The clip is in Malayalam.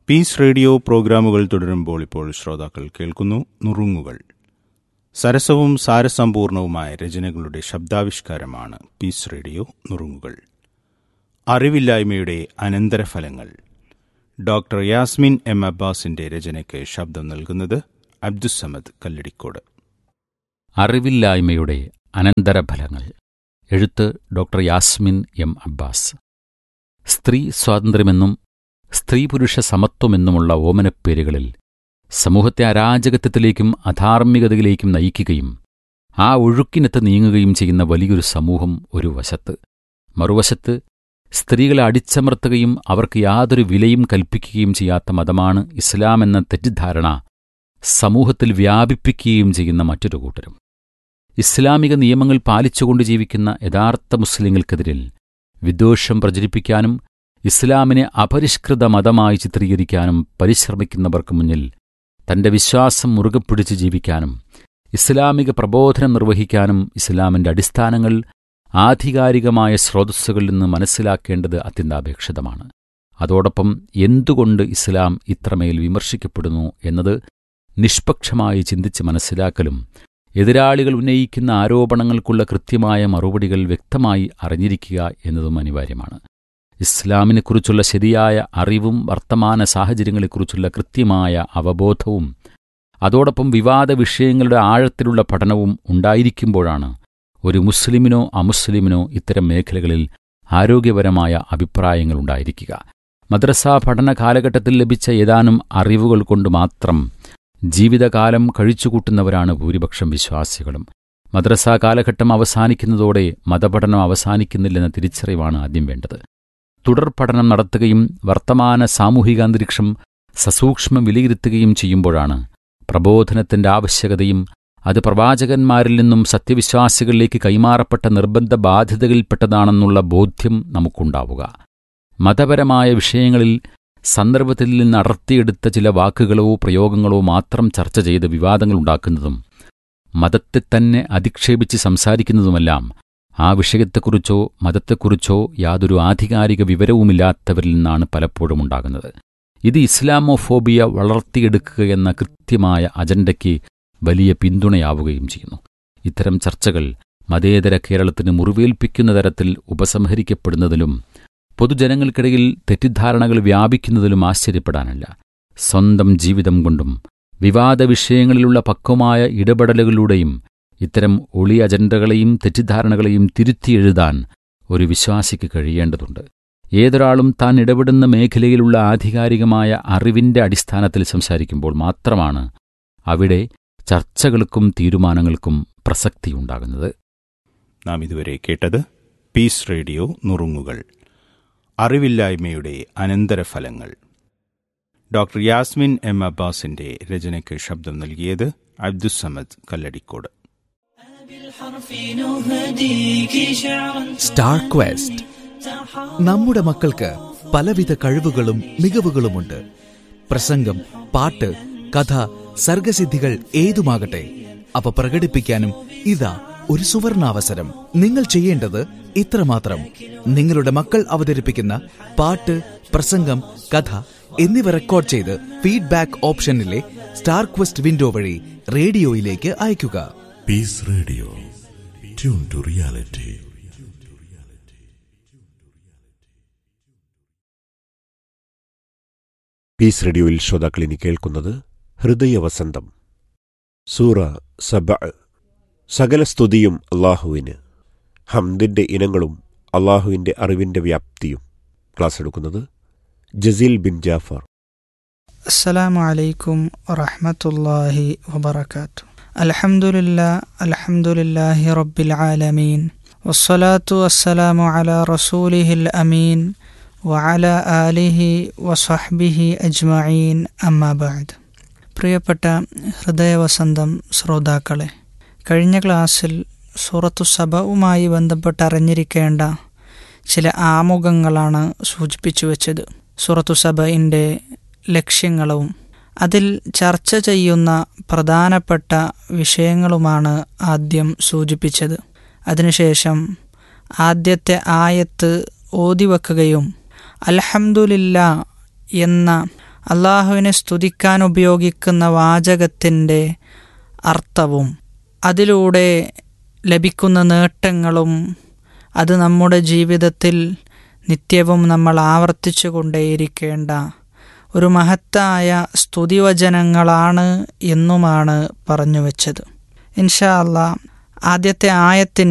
പീസ് റേഡിയോ പ്രോഗ്രാമുകൾ തുടരുമ്പോൾ ഇപ്പോൾ ശ്രോതാക്കൾ കേൾക്കുന്നു നുറുങ്ങുകൾ സരസവും സാരസമ്പൂർണവുമായ രചനകളുടെ ശബ്ദാവിഷ്കാരമാണ് പീസ് റേഡിയോ നുറുങ്ങുകൾ അറിവില്ലായ്മയുടെ അനന്തരഫലങ്ങൾ ഡോക്ടർ യാസ്മിൻ എം അബ്ബാസിന്റെ രചനയ്ക്ക് ശബ്ദം നൽകുന്നത് അബ്ദുസമദ് കല്ലടിക്കോട് അറിവില്ലായ്മയുടെ അനന്തരഫലങ്ങൾ എഴുത്ത് ഡോക്ടർ യാസ്മിൻ എം അബ്ബാസ് സ്ത്രീ സ്വാതന്ത്ര്യമെന്നും സ്ത്രീ പുരുഷ സമത്വമെന്നുമുള്ള ഓമനപ്പേരുകളിൽ സമൂഹത്തെ അരാജകത്വത്തിലേക്കും അധാർമികതയിലേക്കും നയിക്കുകയും ആ ഒഴുക്കിനത്ത് നീങ്ങുകയും ചെയ്യുന്ന വലിയൊരു സമൂഹം ഒരു വശത്ത് മറുവശത്ത് സ്ത്രീകളെ അടിച്ചമർത്തുകയും അവർക്ക് യാതൊരു വിലയും കൽപ്പിക്കുകയും ചെയ്യാത്ത മതമാണ് ഇസ്ലാം എന്ന തെറ്റിദ്ധാരണ സമൂഹത്തിൽ വ്യാപിപ്പിക്കുകയും ചെയ്യുന്ന മറ്റൊരു കൂട്ടരും ഇസ്ലാമിക നിയമങ്ങൾ പാലിച്ചുകൊണ്ട് ജീവിക്കുന്ന യഥാർത്ഥ മുസ്ലിങ്ങൾക്കെതിരിൽ വിദ്വേഷം പ്രചരിപ്പിക്കാനും ഇസ്ലാമിനെ അപരിഷ്കൃത മതമായി ചിത്രീകരിക്കാനും പരിശ്രമിക്കുന്നവർക്ക് മുന്നിൽ തന്റെ വിശ്വാസം മുറുകെ പിടിച്ച് ജീവിക്കാനും ഇസ്ലാമിക പ്രബോധനം നിർവഹിക്കാനും ഇസ്ലാമിന്റെ അടിസ്ഥാനങ്ങൾ ആധികാരികമായ സ്രോതസ്സുകളിൽ നിന്ന് മനസ്സിലാക്കേണ്ടത് അത്യന്താപേക്ഷിതമാണ് അതോടൊപ്പം എന്തുകൊണ്ട് ഇസ്ലാം ഇത്രമേൽ വിമർശിക്കപ്പെടുന്നു എന്നത് നിഷ്പക്ഷമായി ചിന്തിച്ച് മനസ്സിലാക്കലും എതിരാളികൾ ഉന്നയിക്കുന്ന ആരോപണങ്ങൾക്കുള്ള കൃത്യമായ മറുപടികൾ വ്യക്തമായി അറിഞ്ഞിരിക്കുക എന്നതും അനിവാര്യമാണ് ഇസ്ലാമിനെക്കുറിച്ചുള്ള ശരിയായ അറിവും വർത്തമാന സാഹചര്യങ്ങളെക്കുറിച്ചുള്ള കൃത്യമായ അവബോധവും അതോടൊപ്പം വിവാദ വിഷയങ്ങളുടെ ആഴത്തിലുള്ള പഠനവും ഉണ്ടായിരിക്കുമ്പോഴാണ് ഒരു മുസ്ലിമിനോ അമുസ്ലിമിനോ ഇത്തരം മേഖലകളിൽ ആരോഗ്യപരമായ അഭിപ്രായങ്ങൾ ഉണ്ടായിരിക്കുക മദ്രസാ പഠന കാലഘട്ടത്തിൽ ലഭിച്ച ഏതാനും അറിവുകൾ കൊണ്ട് മാത്രം ജീവിതകാലം കഴിച്ചുകൂട്ടുന്നവരാണ് ഭൂരിപക്ഷം വിശ്വാസികളും മദ്രസാ കാലഘട്ടം അവസാനിക്കുന്നതോടെ മതപഠനം അവസാനിക്കുന്നില്ലെന്ന തിരിച്ചറിവാണ് ആദ്യം വേണ്ടത് തുടർ പഠനം നടത്തുകയും വർത്തമാന സാമൂഹികാന്തരീക്ഷം സസൂക്ഷ്മം വിലയിരുത്തുകയും ചെയ്യുമ്പോഴാണ് പ്രബോധനത്തിന്റെ ആവശ്യകതയും അത് പ്രവാചകന്മാരിൽ നിന്നും സത്യവിശ്വാസികളിലേക്ക് കൈമാറപ്പെട്ട നിർബന്ധ ബാധ്യതകളിൽപ്പെട്ടതാണെന്നുള്ള ബോധ്യം നമുക്കുണ്ടാവുക മതപരമായ വിഷയങ്ങളിൽ സന്ദർഭത്തിൽ നിന്ന് അടർത്തിയെടുത്ത ചില വാക്കുകളോ പ്രയോഗങ്ങളോ മാത്രം ചർച്ച ചെയ്ത് വിവാദങ്ങളുണ്ടാക്കുന്നതും മതത്തെ തന്നെ അധിക്ഷേപിച്ച് സംസാരിക്കുന്നതുമെല്ലാം ആ വിഷയത്തെക്കുറിച്ചോ മതത്തെക്കുറിച്ചോ യാതൊരു ആധികാരിക വിവരവുമില്ലാത്തവരിൽ നിന്നാണ് പലപ്പോഴും ഉണ്ടാകുന്നത് ഇത് ഇസ്ലാമോഫോബിയ വളർത്തിയെടുക്കുക എന്ന കൃത്യമായ അജണ്ടയ്ക്ക് വലിയ പിന്തുണയാവുകയും ചെയ്യുന്നു ഇത്തരം ചർച്ചകൾ മതേതര കേരളത്തിന് മുറിവേൽപ്പിക്കുന്ന തരത്തിൽ ഉപസംഹരിക്കപ്പെടുന്നതിലും പൊതുജനങ്ങൾക്കിടയിൽ തെറ്റിദ്ധാരണകൾ വ്യാപിക്കുന്നതിലും ആശ്ചര്യപ്പെടാനല്ല സ്വന്തം ജീവിതം കൊണ്ടും വിവാദ വിഷയങ്ങളിലുള്ള പക്വമായ ഇടപെടലുകളിലൂടെയും ഇത്തരം ഒളി അജണ്ടകളെയും തെറ്റിദ്ധാരണകളെയും തിരുത്തിയെഴുതാൻ ഒരു വിശ്വാസിക്ക് കഴിയേണ്ടതുണ്ട് ഏതൊരാളും താൻ ഇടപെടുന്ന മേഖലയിലുള്ള ആധികാരികമായ അറിവിന്റെ അടിസ്ഥാനത്തിൽ സംസാരിക്കുമ്പോൾ മാത്രമാണ് അവിടെ ചർച്ചകൾക്കും തീരുമാനങ്ങൾക്കും പ്രസക്തിയുണ്ടാകുന്നത് നാം ഇതുവരെ കേട്ടത് പീസ് റേഡിയോ നുറുങ്ങുകൾ അറിവില്ലായ്മയുടെ അനന്തരഫലങ്ങൾ ഡോക്ടർ യാസ്മിൻ എം അബ്ബാസിന്റെ രചനയ്ക്ക് ശബ്ദം നൽകിയത് അബ്ദുസമദ് കല്ലടിക്കോട് സ്റ്റാർ ക്വസ്റ്റ് നമ്മുടെ മക്കൾക്ക് പലവിധ കഴിവുകളും മികവുകളുമുണ്ട് പ്രസംഗം പാട്ട് കഥ സർഗസിദ്ധികൾ ഏതുമാകട്ടെ അവ പ്രകടിപ്പിക്കാനും ഇതാ ഒരു സുവർണാവസരം നിങ്ങൾ ചെയ്യേണ്ടത് ഇത്രമാത്രം നിങ്ങളുടെ മക്കൾ അവതരിപ്പിക്കുന്ന പാട്ട് പ്രസംഗം കഥ എന്നിവ റെക്കോർഡ് ചെയ്ത് ഫീഡ്ബാക്ക് ഓപ്ഷനിലെ സ്റ്റാർ ക്വസ്റ്റ് വിൻഡോ വഴി റേഡിയോയിലേക്ക് അയയ്ക്കുക peace radio tune to reality peace റേഡിയോയിൽ ശ്രോതാക്കൾ ഇനി കേൾക്കുന്നത് ഹൃദയവസന്തം സൂറ സബ സകല സ്തുതിയും അള്ളാഹുവിന് ഹംദിന്റെ ഇനങ്ങളും അള്ളാഹുവിന്റെ അറിവിന്റെ വ്യാപ്തിയും ക്ലാസ് എടുക്കുന്നത് ജസീൽ ബിൻ ജാഫർ السلام عليكم ورحمة الله وبركاته الحمد لله الحمد لله رب العالمين والصلاة والسلام على رسوله الأمين وعلى آله وصحبه أجمعين أما بعد പ്രിയപ്പെട്ട ഹൃദയവസന്തം ശ്രോതാക്കളെ കഴിഞ്ഞ ക്ലാസ്സിൽ സൂറത്തു സഭവുമായി ബന്ധപ്പെട്ട് അറിഞ്ഞിരിക്കേണ്ട ചില ആമുഖങ്ങളാണ് സൂചിപ്പിച്ചു വെച്ചത് സൂറത്തു സഭയിൻ്റെ ലക്ഷ്യങ്ങളും അതിൽ ചർച്ച ചെയ്യുന്ന പ്രധാനപ്പെട്ട വിഷയങ്ങളുമാണ് ആദ്യം സൂചിപ്പിച്ചത് അതിനുശേഷം ആദ്യത്തെ ആയത്ത് ഓതിവെക്കുകയും അൽഹംദുലില്ല എന്ന അള്ളാഹുവിനെ സ്തുതിക്കാൻ ഉപയോഗിക്കുന്ന വാചകത്തിൻ്റെ അർത്ഥവും അതിലൂടെ ലഭിക്കുന്ന നേട്ടങ്ങളും അത് നമ്മുടെ ജീവിതത്തിൽ നിത്യവും നമ്മൾ ആവർത്തിച്ചു കൊണ്ടേയിരിക്കേണ്ട ഒരു മഹത്തായ സ്തുതിവചനങ്ങളാണ് എന്നുമാണ് പറഞ്ഞു വച്ചത് ഇൻഷാ അല്ലാ ആദ്യത്തെ ആയത്തിൻ്റെ